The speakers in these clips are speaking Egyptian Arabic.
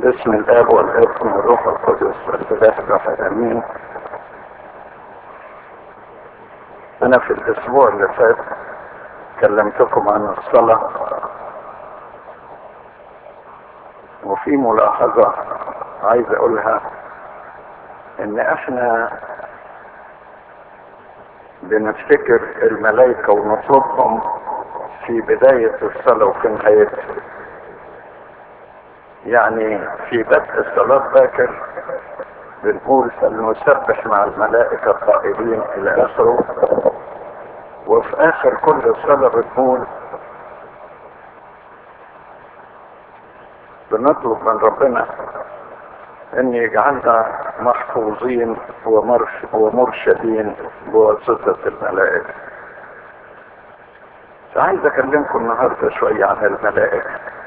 باسم الاب والابن والروح القدس والاله الواحد امين انا في الاسبوع اللي فات كلمتكم عن الصلاة وفي ملاحظة عايز اقولها ان احنا بنفتكر الملائكة ونطلبهم في بداية الصلاة وفي نهايتها يعني في بدء الصلاة باكر بنقول فلنسبح مع الملائكة القائلين إلى آخره وفي آخر كل صلاة بنقول بنطلب من ربنا أن يجعلنا محفوظين ومرش ومرشدين بواسطة الملائكة فعايز أكلمكم النهاردة شوية عن الملائكة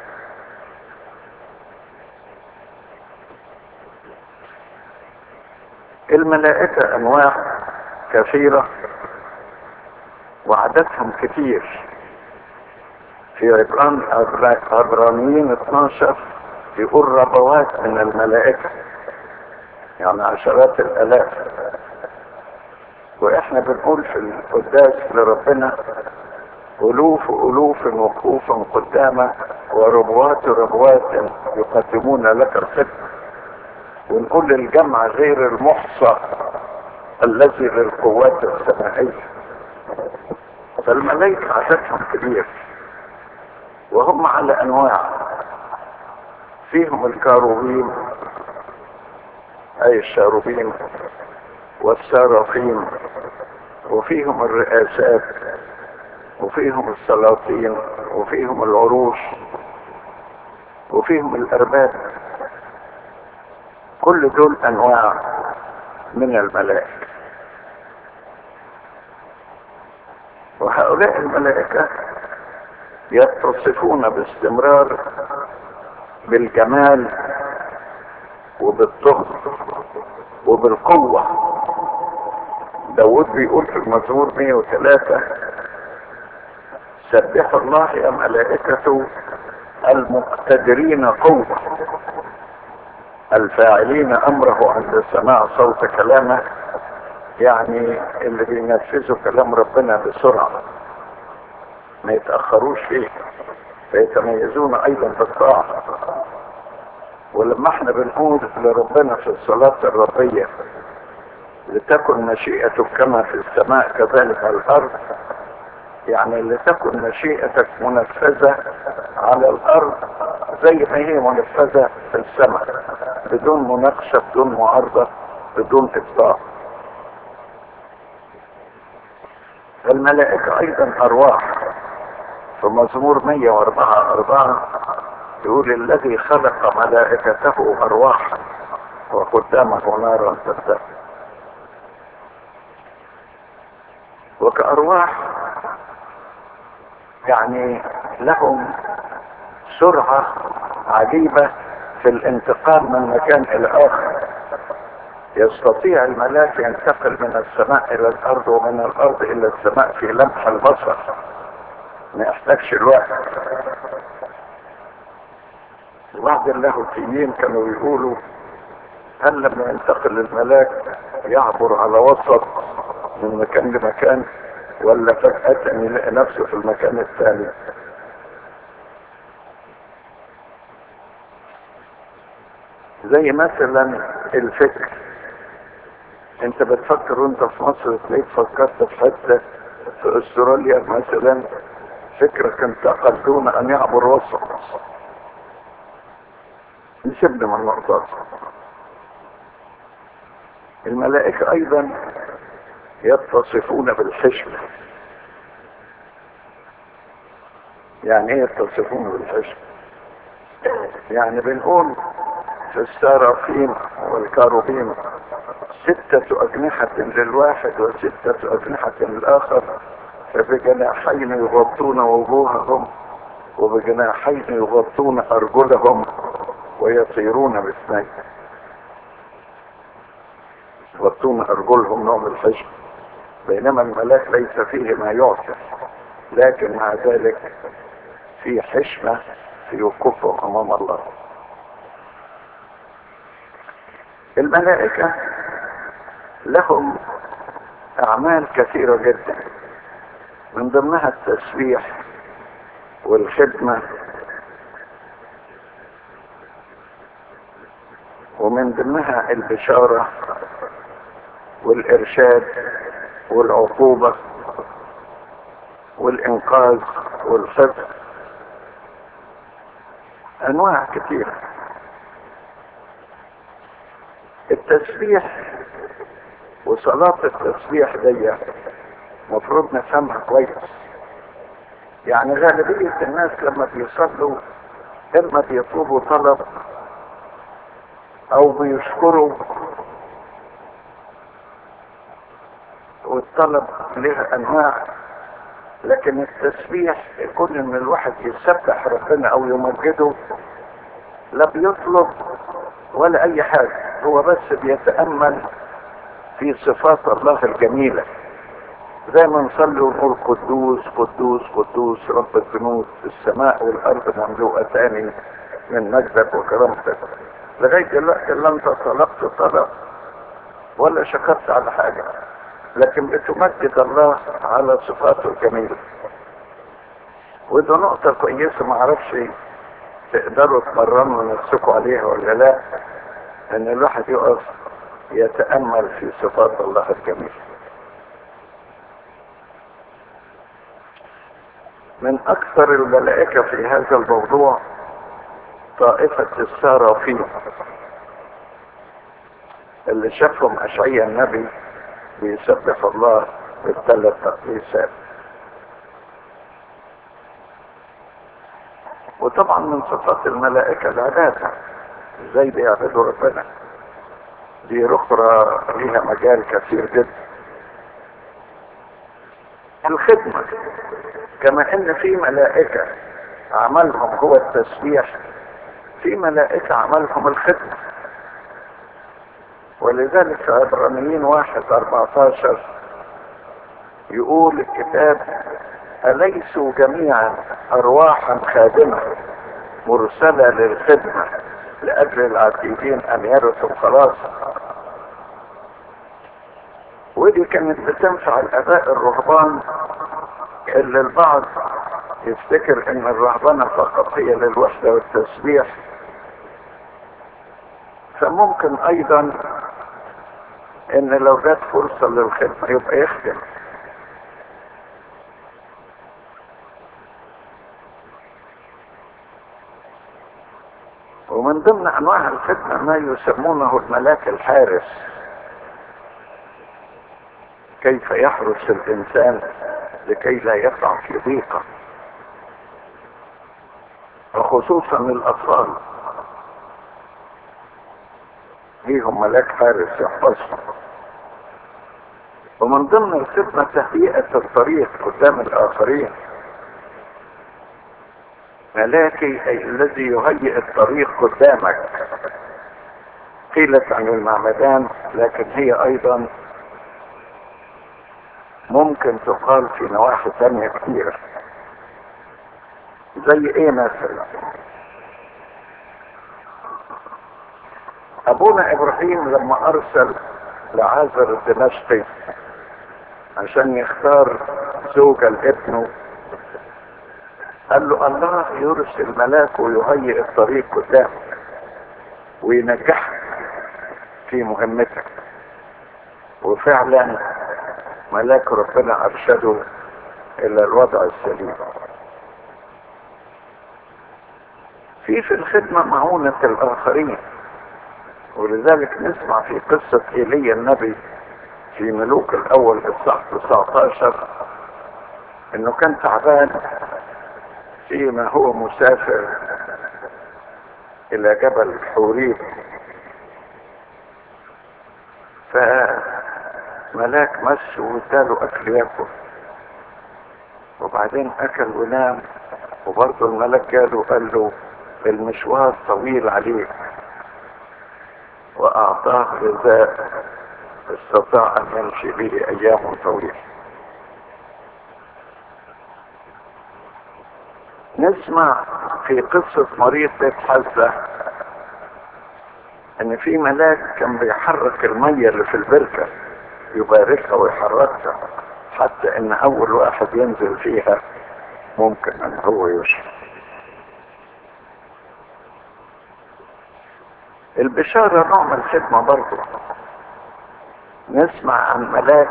الملائكة أنواع كثيرة وعددهم كتير في عبران عبرانيين 12 يقول ربوات من الملائكة يعني عشرات الآلاف وإحنا بنقول في القداس لربنا ألوف ألوف وقوفا قدامك وربوات ربوات يقدمون لك الخدمة ونقول الجمع غير المحصى الذي للقوات السماعية فالملائكة عددهم كبير وهم على أنواع فيهم الكاروبين أي الشاروبين والسرافين وفيهم الرئاسات وفيهم السلاطين وفيهم العروش وفيهم الأرباب كل دول أنواع من الملائكة وهؤلاء الملائكة يتصفون باستمرار بالجمال وبالطهر وبالقوة داود بيقول في المزمور 103 سبحوا الله يا ملائكته المقتدرين قوة الفاعلين امره عند سماع صوت كلامه يعني اللي بينفذوا كلام ربنا بسرعة ما يتأخروش فيه فيتميزون ايضا بالطاعة ولما احنا بنقول لربنا في الصلاة الربية لتكن مشيئتك كما في السماء كذلك على الارض يعني لتكن مشيئتك منفذة على الارض زي ما هي منفذة في السماء بدون مناقشة بدون معارضة بدون ابطاء الملائكة ايضا ارواح في مزمور 104 4 يقول الذي خلق ملائكته ارواحا وقدامه نارا تبدأ وكأرواح يعني لهم سرعة عجيبة في الانتقال من مكان الى اخر يستطيع الملاك ينتقل من السماء الى الارض ومن الارض الى السماء في لمح البصر ما يحتاجش الوقت بعض اللاهوتيين كانوا يقولوا هل لما ينتقل الملاك يعبر على وسط من مكان لمكان ولا فجأة يلاقي نفسه في المكان الثاني زي مثلا الفكر انت بتفكر وانت في مصر تلاقيك فكرت في حتة في استراليا مثلا فكرك انتقل دون ان يعبر وسط نسيبنا من النقطة الملائكة ايضا يتصفون بالحشمة يعني ايه يتصفون بالحشمة يعني بنقول في السرافين والكاروبين ستة أجنحة للواحد وستة أجنحة للآخر فبجناحين يغطون وجوههم وبجناحين يغطون أرجلهم ويطيرون باثنين يغطون أرجلهم نوع الحجم بينما الملاك ليس فيه ما يعكس لكن مع ذلك في حشمة في وقوفهم أمام الله الملائكة لهم أعمال كثيرة جدا من ضمنها التسبيح والخدمة ومن ضمنها البشارة والإرشاد والعقوبة والإنقاذ والحفظ أنواع كثيرة التسبيح وصلاة التسبيح دي مفروض نفهمها كويس يعني غالبية الناس لما بيصلوا إما بيطلبوا طلب أو بيشكروا والطلب له أنواع لكن التسبيح يكون إن الواحد يسبح ربنا أو يمجده لا بيطلب ولا أي حاجة هو بس بيتأمل في صفات الله الجميلة زي ما نصلي ونقول قدوس قدوس قدوس رب الجنود السماء والارض مملوءتان من مجدك وكرامتك لغايه دلوقتي لا انت طلبت طلب ولا شكرت على حاجه لكن بتمجد الله على صفاته الجميله وده نقطه كويسه ما اعرفش تقدروا تمرنوا نفسكم عليها ولا لا ان الواحد يقف يتامل في صفات الله الجميله من اكثر الملائكة في هذا الموضوع طائفة السارافين اللي شافهم اشعيا النبي بيسبح الله بالثلاث تقديسات وطبعا من صفات الملائكة العبادة ازاي بيعبدوا ربنا دي اخرى ليها مجال كثير جدا الخدمة كما ان في ملائكة عملهم هو التسبيح في ملائكة عملهم الخدمة ولذلك في عبرانيين واحد اربعتاشر يقول الكتاب أليسوا جميعا أرواحا خادمة مرسلة للخدمة لأجل العتيدين أن يرثوا الخلاص ودي كانت بتنفع الآباء الرهبان اللي البعض يفتكر ان الرهبنة فقط هي للوحدة والتسبيح فممكن ايضا ان لو جات فرصة للخدمة يبقى يخدم ومن ضمن انواع الخدمة ما يسمونه الملاك الحارس كيف يحرس الانسان لكي لا يقع في ضيقة وخصوصا الاطفال ليهم ملاك حارس يحفظهم ومن ضمن الخدمة تهيئة الطريق قدام الآخرين ملاكي أي الذي يهيئ الطريق قدامك قيلت عن المعمدان لكن هي أيضا ممكن تقال في نواحي تانية كثيرة زي ايه مثلا ابونا ابراهيم لما ارسل لعازر الدمشقي عشان يختار زوجة لابنه قال له الله يرسل ملاك ويهيئ الطريق قدامك وينجحك في مهمتك وفعلا ملاك ربنا ارشده الى الوضع السليم في في الخدمة معونة الاخرين ولذلك نسمع في قصة ايليا النبي في ملوك الاول اصحاح 19 انه كان تعبان فيما هو مسافر الى جبل حوريب فملاك مس واداله اكل ياكل وبعدين اكل ونام وبرضه الملاك جاله قال له المشوار طويل عليك واعطاه غذاء استطاع ان يمشي به ايام طويله نسمع في قصة مريض بيت حزة ان في ملاك كان بيحرك المية اللي في البركة يباركها ويحركها حتى ان اول واحد ينزل فيها ممكن ان هو يشرب البشارة نوع من الخدمة برضه نسمع عن ملاك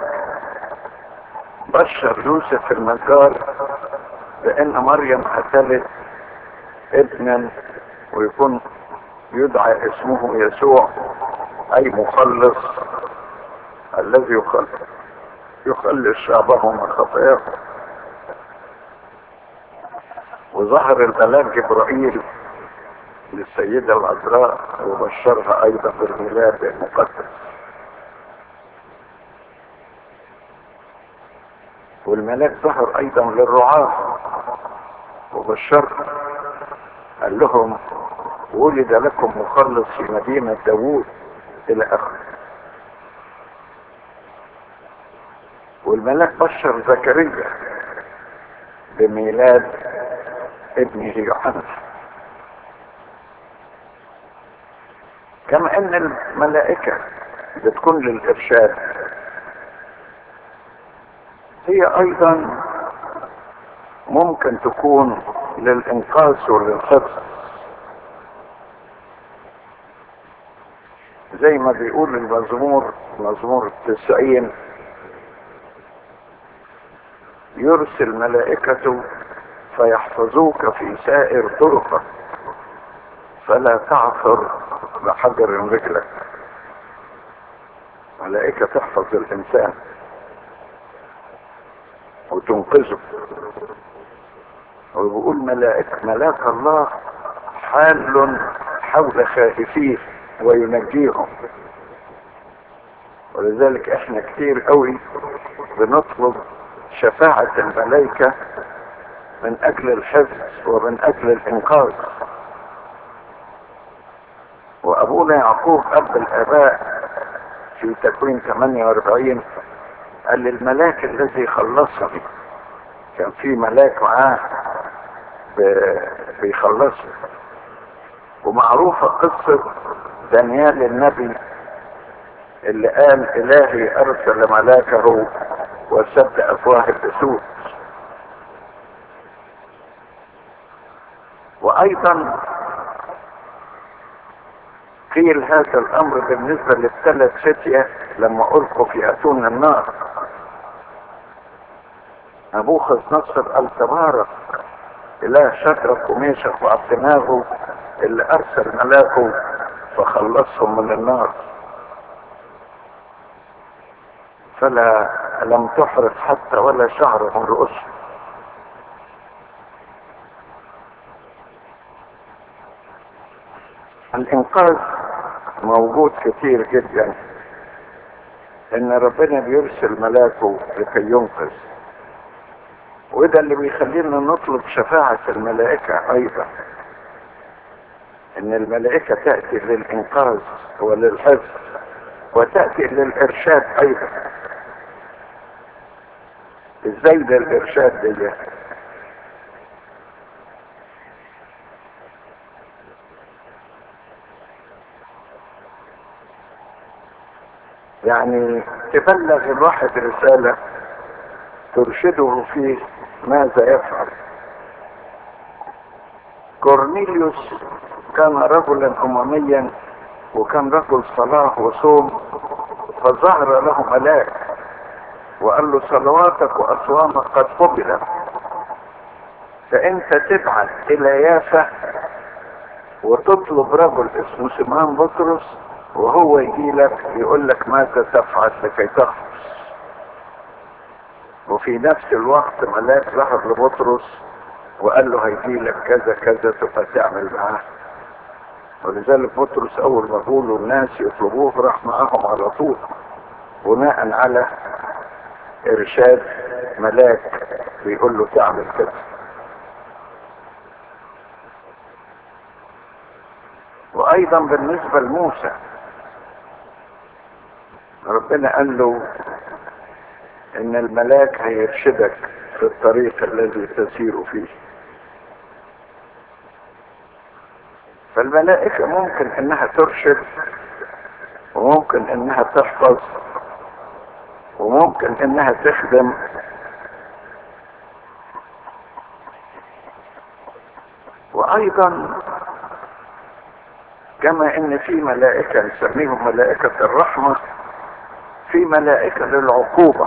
بشر يوسف النجار بان مريم قتلت ابنا ويكون يدعى اسمه يسوع اي مخلص الذي يخلص يخلص شعبه من خطاياه وظهر الملاك جبرائيل للسيدة العذراء وبشرها ايضا بالميلاد المقدس والملاك ظهر ايضا للرعاة وبشرهم قال لهم ولد لكم مخلص في مدينة داوود الى اخره والملاك بشر زكريا بميلاد ابنه يوحنا كما ان الملائكة بتكون للارشاد هي ايضا ممكن تكون للانقاذ وللحفظ زي ما بيقول المزمور مزمور التسعين يرسل ملائكته فيحفظوك في سائر طرقك فلا تعثر بحجر رجلك ملائكة تحفظ الإنسان وتنقذه وبيقول ملائكة ملاك الله حال حول خائفيه وينجيهم ولذلك احنا كتير قوي بنطلب شفاعة الملائكة من اجل الحفظ ومن اجل الانقاذ وابونا يعقوب اب الاباء في تكوين 48 قال للملاك الذي خلصني كان في ملاك معاه بيخلصه ومعروفة قصة دانيال النبي اللي قال الهي ارسل ملاكه وسد افواه الاسود وايضا قيل هذا الامر بالنسبة للثلاث فتية لما القوا في اتون النار نبوخذ نصر قال تبارك اله شدرك وميشك وعبدناغو اللي ارسل ملاكه فخلصهم من النار فلا لم تحرق حتى ولا شعر من رؤوسهم الانقاذ موجود كتير جدا ان ربنا بيرسل ملاكه لكي ينقذ وده اللي بيخلينا نطلب شفاعة الملائكة ايضا ان الملائكة تأتي للانقاذ وللحفظ وتأتي للارشاد ايضا ازاي ده الارشاد دي يعني تبلغ الواحد رسالة ترشده في ماذا يفعل كورنيليوس كان رجلا امميا وكان رجل صلاح وصوم فظهر له ملاك وقال له صلواتك واصوامك قد قبلت فانت تبعث الى يافا وتطلب رجل اسمه سمعان بطرس وهو يجي لك يقول لك ماذا تفعل لكي تخلص وفي نفس الوقت ملاك ظهر لبطرس وقال له هيجي لك كذا كذا تبقى تعمل معاه ولذلك بطرس اول ما قولوا الناس يطلبوه راح معاهم على طول بناء على ارشاد ملاك بيقول له تعمل كذا وايضا بالنسبة لموسى ربنا قال له ان الملاك هيرشدك في الطريق الذي تسير فيه فالملائكة ممكن انها ترشد وممكن انها تحفظ وممكن انها تخدم وايضا كما ان في ملائكة نسميهم ملائكة الرحمة في ملائكة للعقوبة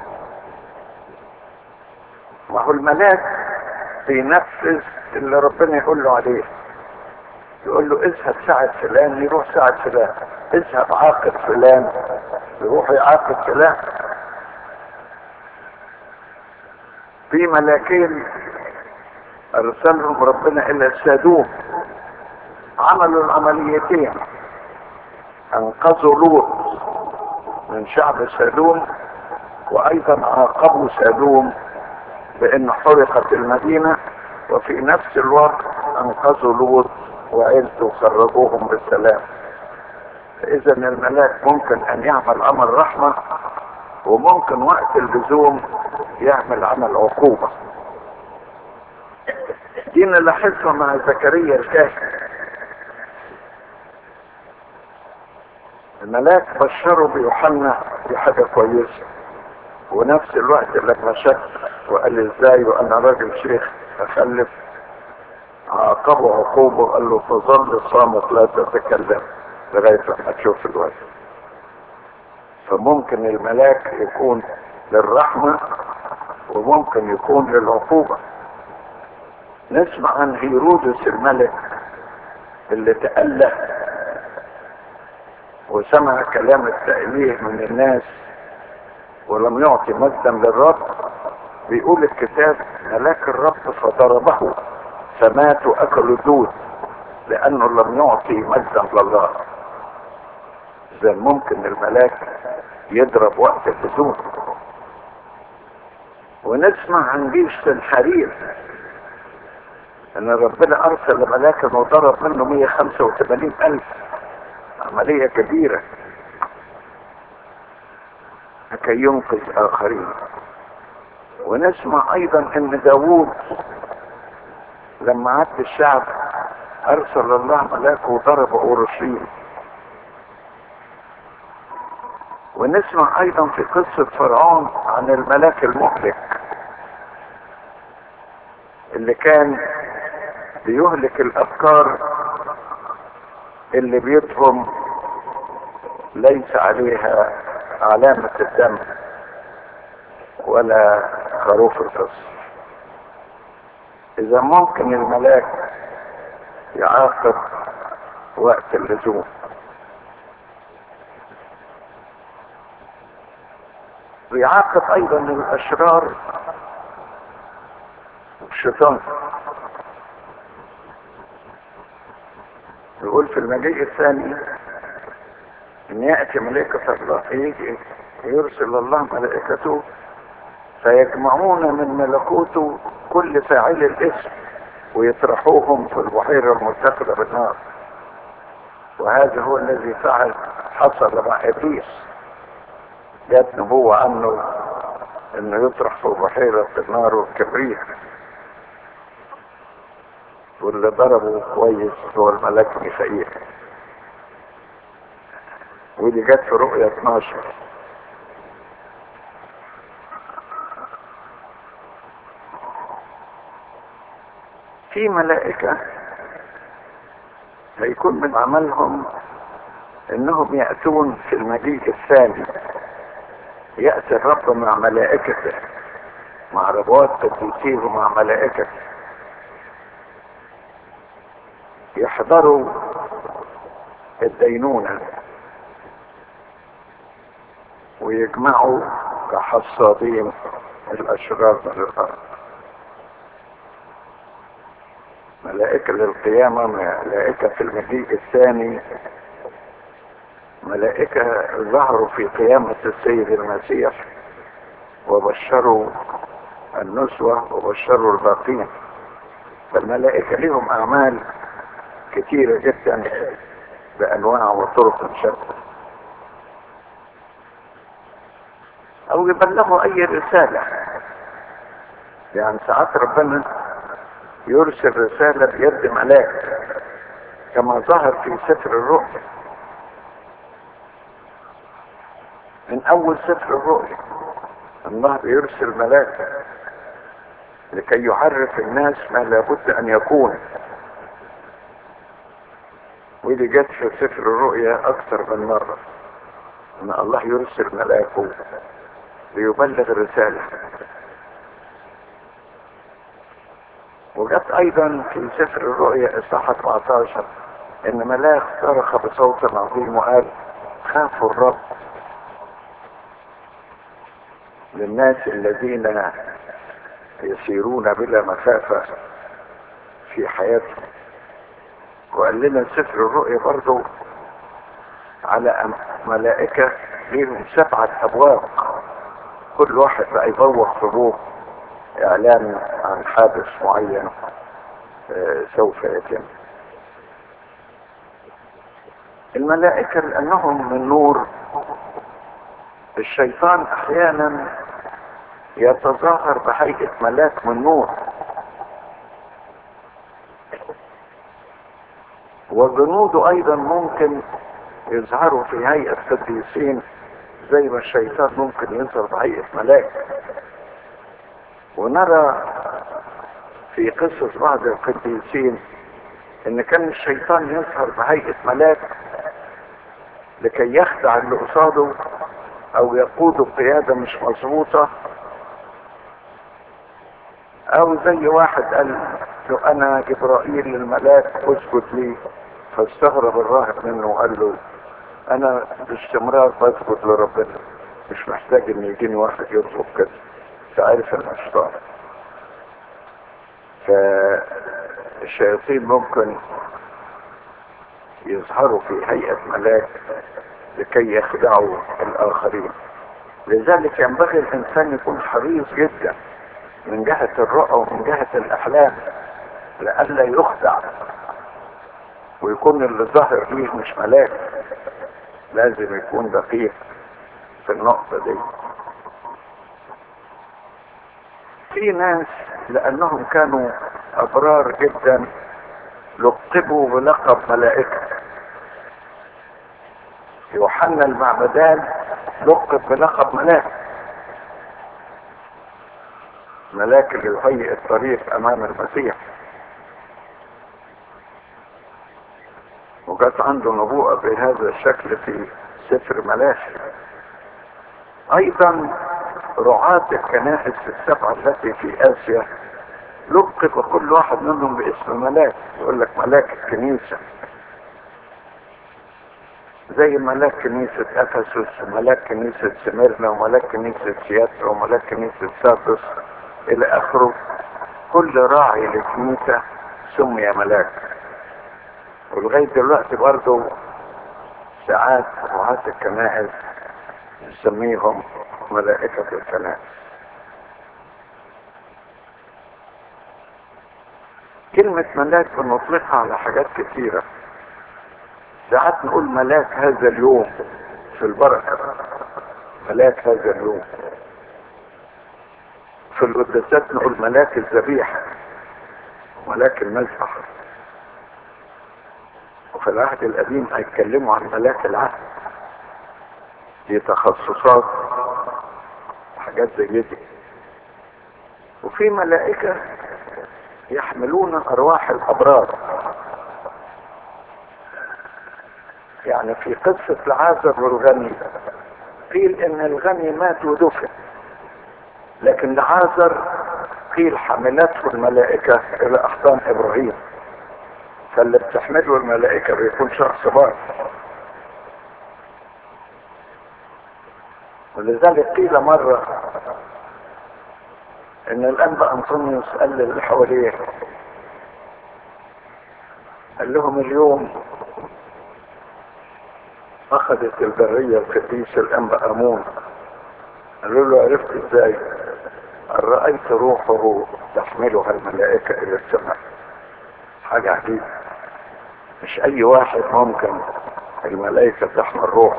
ما هو الملاك بينفذ اللي ربنا يقول له عليه يقول له اذهب ساعد فلان يروح ساعد فلان اذهب عاقب فلان يروح يعاقب فلان في ملاكين ارسلهم ربنا الى سادوم عملوا العمليتين انقذوا لوط من شعب سادوم وايضا عاقبوا سادوم بان حرقت المدينة وفي نفس الوقت انقذوا لوط وعيلته وخرجوهم بالسلام اذا الملاك ممكن ان يعمل عمل رحمة وممكن وقت اللزوم يعمل عمل عقوبة دي نلاحظها مع زكريا الكاهن الملاك بشره بيوحنا بحاجة كويسة ونفس الوقت لما شك وقال ازاي وانا راجل شيخ اخلف عاقبه عقوبه قال له تظل صامت لا تتكلم لغاية ما تشوف الوقت فممكن الملاك يكون للرحمة وممكن يكون للعقوبة نسمع عن هيرودس الملك اللي تأله وسمع كلام التأليه من الناس ولم يعطي مجدا للرب بيقول الكتاب ملاك الرب فضربه فمات واكلوا دود لانه لم يعطي مجدا لله اذا ممكن الملاك يضرب وقت اللزوم ونسمع عن جيش الحرير ان ربنا ارسل ملاكا وضرب منه 185 الف عملية كبيرة لكي ينقذ اخرين ونسمع ايضا ان داوود لما عد الشعب ارسل الله ملاكه وضرب اورشليم ونسمع ايضا في قصة فرعون عن الملاك المهلك اللي كان بيهلك الافكار اللي بيدهم ليس عليها علامة الدم ولا خروف الفصل اذا ممكن الملاك يعاقب وقت اللزوم ويعاقب ايضا الاشرار الشيطان يقول في المجيء الثاني ان يأتي ملائكة الله يجي يرسل الله ملائكته فيجمعون من ملكوته كل فاعل الاسم ويطرحوهم في البحيرة المتخذة بالنار وهذا هو الذي فعل حصل مع ابليس جات نبوة عنه انه يطرح في بحيرة النار والكبريت واللي ضربه كويس هو الملاك ميخائيل ودي جت في رؤية 12 في ملائكة هيكون من عملهم انهم يأتون في المجيء الثاني يأتي الرب مع ملائكته مع ربوات قديسيه ومع ملائكته يحضروا الدينونة ويجمعوا كحصادين الأشرار من الأرض ملائكة للقيامة ملائكة في المجيء الثاني ملائكة ظهروا في قيامة السيد المسيح وبشروا النسوة وبشروا الباقين فالملائكة لهم أعمال كثيرة جدا بأنواع وطرق شتى أو يبلغوا أي رسالة يعني ساعات ربنا يرسل رسالة بيد ملاك كما ظهر في سفر الرؤيا من اول سفر الرؤيا الله بيرسل ملاك لكي يعرف الناس ما لابد ان يكون ودي جت في سفر الرؤيا اكثر من مرة ان الله يرسل ملاكه ليبلغ الرسالة وجت ايضا في سفر الرؤيا اصحاح 14 ان ملاك صرخ بصوت عظيم وقال خافوا الرب للناس الذين يسيرون بلا مخافة في حياتهم وقال لنا سفر الرؤيا برضو على ملائكة لهم سبعة أبواب كل واحد بقى يبوق في ابوه إعلان عن حادث معين سوف يتم الملائكة لأنهم من نور الشيطان أحيانا يتظاهر بهيئة ملاك من نور وجنوده ايضا ممكن يظهروا في هيئة قديسين زي ما الشيطان ممكن يظهر بهيئة ملاك ونرى في قصص بعض القديسين ان كان الشيطان يظهر بهيئة ملاك لكي يخدع اللي قصاده او يقوده قيادة مش مظبوطة او زي واحد قال له انا جبرائيل الملاك اسجد لي فاستغرب الراهب منه وقال له انا باستمرار بسجد لربنا مش محتاج ان يجيني واحد يطلب كده تعرف الاشطار فالشياطين ممكن يظهروا في هيئة ملاك لكي يخدعوا الاخرين لذلك ينبغي الانسان يكون حريص جدا من جهة الرؤى ومن جهة الاحلام لئلا يخدع ويكون اللي ظاهر ليه مش ملاك لازم يكون دقيق في النقطة دي في ناس لانهم كانوا ابرار جدا لقبوا بلقب ملائكة يوحنا المعبدان لقب بلقب ملاك ملاك اللي يهيئ الطريق امام المسيح وجت عنده نبوءة بهذا الشكل في سفر ملاحي ايضا رعاة الكنائس السبعة التي في اسيا لقب كل واحد منهم باسم ملاك يقول لك ملاك الكنيسة زي ملاك كنيسة افسس وملاك كنيسة سميرنا وملاك كنيسة سياترا وملاك كنيسة ساردس الى اخره كل راعي لكنيسة سمي ملاك ولغاية دلوقتي برضه ساعات رعاة الكنائس نسميهم ملائكة الكنائس كلمة ملاك بنطلقها على حاجات كثيرة ساعات نقول ملاك هذا اليوم في البركة ملاك هذا اليوم في القداسات نقول ملاك الذبيحة ملاك المذبح وفي العهد القديم هيتكلموا عن ملاك العهد دي تخصصات حاجات زي دي وفي ملائكة يحملون ارواح الابرار يعني في قصة العازر والغني قيل ان الغني مات ودفن لكن العازر قيل حملته الملائكة الى احضان ابراهيم فاللي بتحمله الملائكة بيكون شخص بار ولذلك قيل مرة ان الانبا انطونيوس قال للي حواليه قال لهم اليوم اخذت البرية القديس الانبا امون قالوا له عرفت ازاي قال رأيت روحه تحملها الملائكة الى السماء حاجة عجيبة مش اي واحد ممكن الملائكة تحمل روحه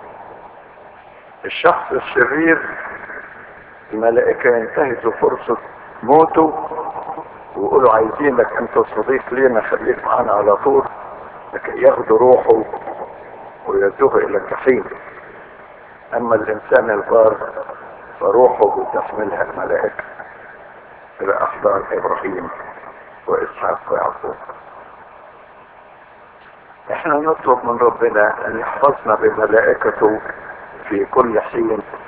الشخص الشرير الملائكة ينتهزوا فرصة موته ويقولوا عايزينك انت صديق لينا خليك معانا على طول لكي ياخدوا روحه ويدوه الى الجحيم اما الانسان البار فروحه تحملها الملائكة الى احضان ابراهيم واسحاق ويعقوب احنا نطلب من ربنا ان يحفظنا بملائكته في كل حين